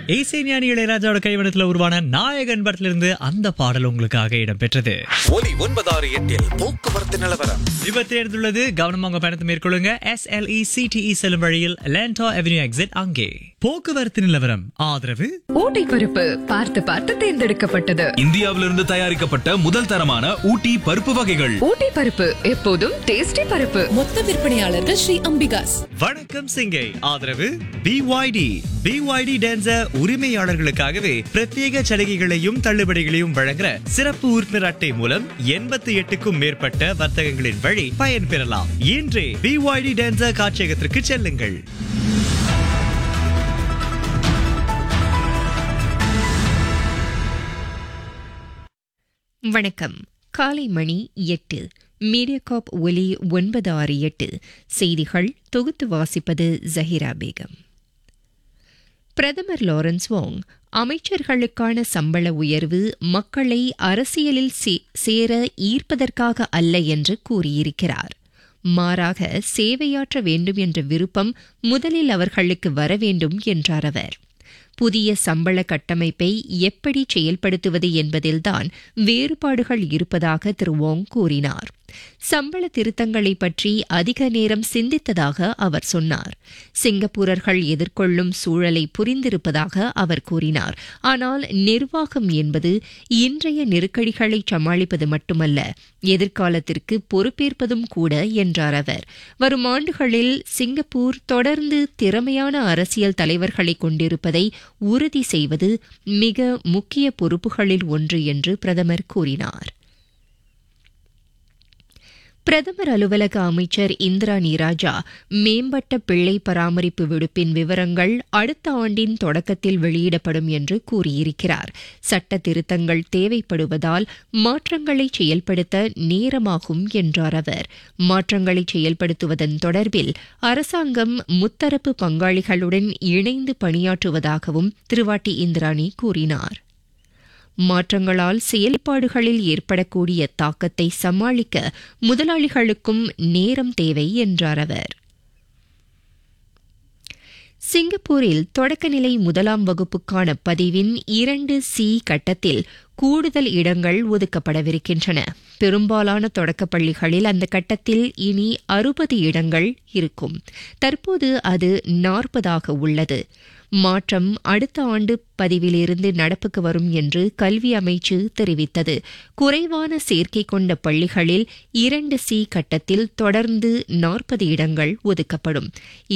இசைஞானி இளையராஜாவோட கைவனத்துல உருவான நாயகன் படத்திலிருந்து அந்த பாடல் உங்களுக்காக இடம்பெற்றது ஒலி ஒன்பதாறு எட்டில் போக்குவரத்து நிலவரம் விபத்து எடுத்துள்ளது கவனமாக உங்க பயணத்தை மேற்கொள்ளுங்க எஸ்எல்இ சிடிஇ செல்லும் வழியில் லேண்டோ அவென்யூ எக்ஸிட் அங்கே போக்குவரத்து நிலவரம் ஆதரவு ஊட்டி பருப்பு பார்த்து பார்த்து தேர்ந்தெடுக்கப்பட்டது இந்தியாவிலிருந்து தயாரிக்கப்பட்ட முதல் தரமான ஊட்டி பருப்பு வகைகள் ஊட்டி பருப்பு எப்போதும் டேஸ்டி பருப்பு மொத்த விற்பனையாளர்கள் ஸ்ரீ அம்பிகாஸ் வணக்கம் சிங்கை ஆதரவு பிஒய்டி பிஒய்டி டான்சர் உரிமையாளர்களுக்காகவே பிரத்யேக சலுகைகளையும் தள்ளுபடிகளையும் வழங்குற சிறப்பு உறுப்பினர் அட்டை மூலம் எண்பத்தி எட்டுக்கும் மேற்பட்ட வர்த்தகங்களின் வழி பயன் பெறலாம் இன்றே பிஒய்டி டான்சர் காட்சியகத்திற்கு செல்லுங்கள் வணக்கம் காலை மணி எட்டு மீடியாகாப் ஒலி ஒன்பது ஆறு எட்டு செய்திகள் தொகுத்து வாசிப்பது ஜஹிரா பேகம் பிரதமர் லாரன்ஸ் வாங் அமைச்சர்களுக்கான சம்பள உயர்வு மக்களை அரசியலில் சே- சேர ஈர்ப்பதற்காக அல்ல என்று கூறியிருக்கிறார் மாறாக சேவையாற்ற வேண்டும் என்ற விருப்பம் முதலில் அவர்களுக்கு வர வேண்டும் என்றார் அவர் புதிய சம்பள கட்டமைப்பை எப்படி செயல்படுத்துவது என்பதில்தான் வேறுபாடுகள் இருப்பதாக திரு வோங் கூறினார் சம்பள திருத்தங்களை பற்றி அதிக நேரம் சிந்தித்ததாக அவர் சொன்னார் சிங்கப்பூரர்கள் எதிர்கொள்ளும் சூழலை புரிந்திருப்பதாக அவர் கூறினார் ஆனால் நிர்வாகம் என்பது இன்றைய நெருக்கடிகளை சமாளிப்பது மட்டுமல்ல எதிர்காலத்திற்கு பொறுப்பேற்பதும் கூட என்றார் அவர் வரும் ஆண்டுகளில் சிங்கப்பூர் தொடர்ந்து திறமையான அரசியல் தலைவர்களை கொண்டிருப்பதை உறுதி செய்வது மிக முக்கிய பொறுப்புகளில் ஒன்று என்று பிரதமர் கூறினார் பிரதமர் அலுவலக அமைச்சர் இந்திராணி ராஜா மேம்பட்ட பிள்ளை பராமரிப்பு விடுப்பின் விவரங்கள் அடுத்த ஆண்டின் தொடக்கத்தில் வெளியிடப்படும் என்று கூறியிருக்கிறார் சட்ட திருத்தங்கள் தேவைப்படுவதால் மாற்றங்களை செயல்படுத்த நேரமாகும் என்றார் அவர் மாற்றங்களை செயல்படுத்துவதன் தொடர்பில் அரசாங்கம் முத்தரப்பு பங்காளிகளுடன் இணைந்து பணியாற்றுவதாகவும் திருவாட்டி இந்திராணி கூறினார் மாற்றங்களால் செயல்பாடுகளில் ஏற்படக்கூடிய தாக்கத்தை சமாளிக்க முதலாளிகளுக்கும் நேரம் தேவை என்றார் அவர் சிங்கப்பூரில் தொடக்கநிலை முதலாம் வகுப்புக்கான பதிவின் இரண்டு சி கட்டத்தில் கூடுதல் இடங்கள் ஒதுக்கப்படவிருக்கின்றன பெரும்பாலான தொடக்கப் பள்ளிகளில் அந்த கட்டத்தில் இனி அறுபது இடங்கள் இருக்கும் தற்போது அது நாற்பதாக உள்ளது மாற்றம் அடுத்த ஆண்டு பதிவிலிருந்து நடப்புக்கு வரும் என்று கல்வி அமைச்சு தெரிவித்தது குறைவான சேர்க்கை கொண்ட பள்ளிகளில் இரண்டு சி கட்டத்தில் தொடர்ந்து நாற்பது இடங்கள் ஒதுக்கப்படும்